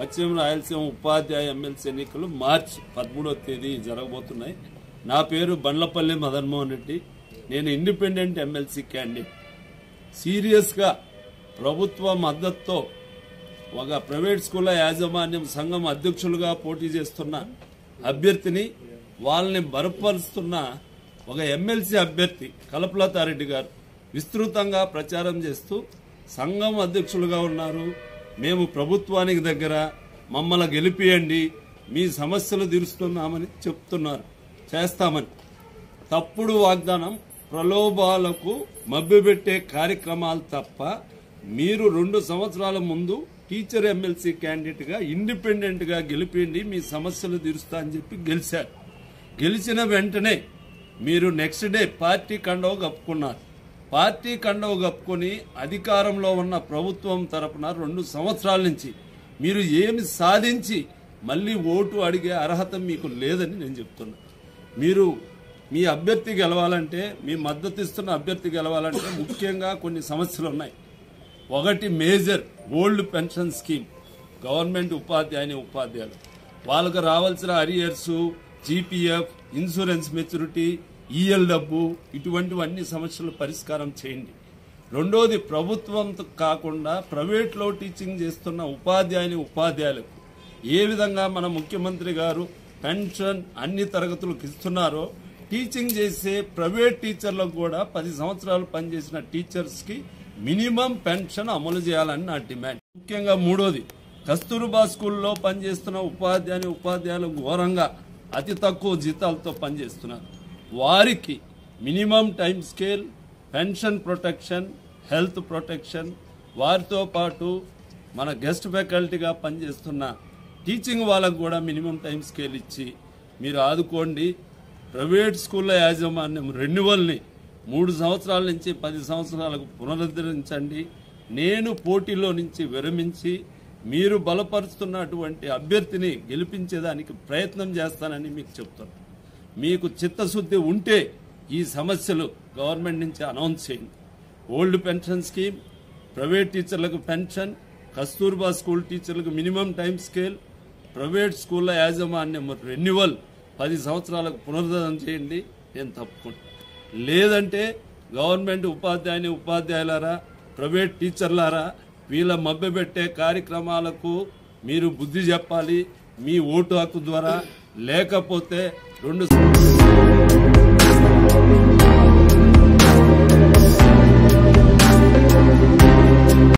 పశ్చిమ రాయలసీమ ఉపాధ్యాయ ఎమ్మెల్సీ ఎన్నికలు మార్చి పదమూడవ తేదీ జరగబోతున్నాయి నా పేరు బండ్లపల్లి మదన్మోహన్ రెడ్డి నేను ఇండిపెండెంట్ ఎమ్మెల్సీ క్యాండిడేట్ సీరియస్గా ప్రభుత్వ మద్దతుతో ఒక ప్రైవేట్ స్కూళ్ళ యాజమాన్యం సంఘం అధ్యక్షులుగా పోటీ చేస్తున్న అభ్యర్థిని వాళ్ళని బలపరుస్తున్న ఒక ఎమ్మెల్సీ అభ్యర్థి కలపలతారెడ్డి గారు విస్తృతంగా ప్రచారం చేస్తూ సంఘం అధ్యక్షులుగా ఉన్నారు మేము ప్రభుత్వానికి దగ్గర మమ్మల్ని గెలిపియండి మీ సమస్యలు తీరుస్తున్నామని చెప్తున్నారు చేస్తామని తప్పుడు వాగ్దానం ప్రలోభాలకు మభ్యపెట్టే కార్యక్రమాలు తప్ప మీరు రెండు సంవత్సరాల ముందు టీచర్ ఎమ్మెల్సీ క్యాండిడేట్ గా ఇండిపెండెంట్ గా గెలిపిండి మీ సమస్యలు తీరుస్తా అని చెప్పి గెలిచారు గెలిచిన వెంటనే మీరు నెక్స్ట్ డే పార్టీ కండవ కప్పుకున్నారు పార్టీ కండవ కప్పుకొని అధికారంలో ఉన్న ప్రభుత్వం తరపున రెండు సంవత్సరాల నుంచి మీరు ఏమి సాధించి మళ్ళీ ఓటు అడిగే అర్హత మీకు లేదని నేను చెప్తున్నా మీరు మీ అభ్యర్థి గెలవాలంటే మీ మద్దతు ఇస్తున్న అభ్యర్థి గెలవాలంటే ముఖ్యంగా కొన్ని సమస్యలు ఉన్నాయి ఒకటి major old pension scheme government ఉపాధ్యాయుని ఉపాధ్యాయులు వాళ్ళకు రావాల్సిన arrears GPF insurance maturity EL డబ్బు ఇటువంటివన్నీ సమస్యలు పరిష్కారం చేయండి రెండోది ప్రభుత్వంతో కాకుండా ప్రైవేట్లో టీచింగ్ చేస్తున్న ఉపాధ్యాయుని ఉపాధ్యాయులకు ఏ విధంగా మన ముఖ్యమంత్రి గారు పెన్షన్ అన్ని తరగతులకు ఇస్తున్నారో టీచింగ్ చేసే ప్రైవేట్ టీచర్లకు కూడా పది సంవత్సరాలు పనిచేసిన టీచర్స్ కి మినిమం పెన్షన్ అమలు చేయాలని నా డిమాండ్ ముఖ్యంగా మూడోది కస్తూర్బా స్కూల్లో పనిచేస్తున్న ఉపాధ్యాయుని ఉపాధ్యాయులు ఘోరంగా అతి తక్కువ జీతాలతో పనిచేస్తున్నారు వారికి minimum time scale pension protection health protection వారితో పాటు మన గెస్ట్ ఫ్యాకల్టీగా పనిచేస్తున్న టీచింగ్ వాళ్ళకు కూడా మినిమం టైం స్కేల్ ఇచ్చి మీరు ఆదుకోండి ప్రైవేట్ స్కూళ్ళ యాజమాన్యం రెన్యువల్ని మూడు సంవత్సరాల నుంచి పది సంవత్సరాలకు పునరుద్ధరించండి నేను పోటీలో నుంచి విరమించి మీరు బలపరుస్తున్నటువంటి అభ్యర్థిని గెలిపించేదానికి ప్రయత్నం చేస్తానని మీకు చెప్తున్నాను మీకు చిత్తశుద్ధి ఉంటే ఈ సమస్యలు గవర్నమెంట్ నుంచి అనౌన్స్ చేయండి ఓల్డ్ పెన్షన్ స్కీమ్ ప్రైవేట్ టీచర్లకు పెన్షన్ కస్తూర్బా స్కూల్ టీచర్లకు మినిమం టైం స్కేల్ ప్రైవేట్ స్కూళ్ళ యాజమాన్యం రెన్యువల్ పది సంవత్సరాలకు పునరుద్ధరణ చేయండి నేను తప్పుకుంటా లేదంటే గవర్నమెంట్ ఉపాధ్యాయుని ఉపాధ్యాయులారా ప్రైవేట్ టీచర్లారా వీళ్ళ మభ్యపెట్టే కార్యక్రమాలకు మీరు బుద్ధి చెప్పాలి మీ ఓటు హక్కు ద్వారా లేకపోతే రెండు